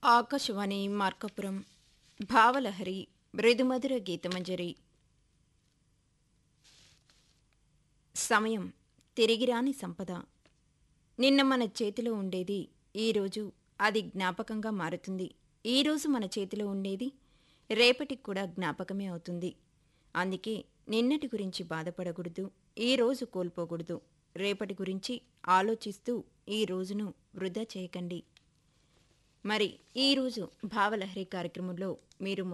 ఆకాశవాణి మార్కపురం భావలహరి మృదుమధుర గీతమంజరి సమయం తిరిగిరాని సంపద నిన్న మన చేతిలో ఉండేది ఈరోజు అది జ్ఞాపకంగా మారుతుంది ఈరోజు మన చేతిలో ఉండేది రేపటికి కూడా జ్ఞాపకమే అవుతుంది అందుకే నిన్నటి గురించి బాధపడకూడదు ఈ రోజు కోల్పోకూడదు రేపటి గురించి ఆలోచిస్తూ ఈ రోజును వృధా చేయకండి మరి ఈరోజు భావలహరి కార్యక్రమంలో మీరు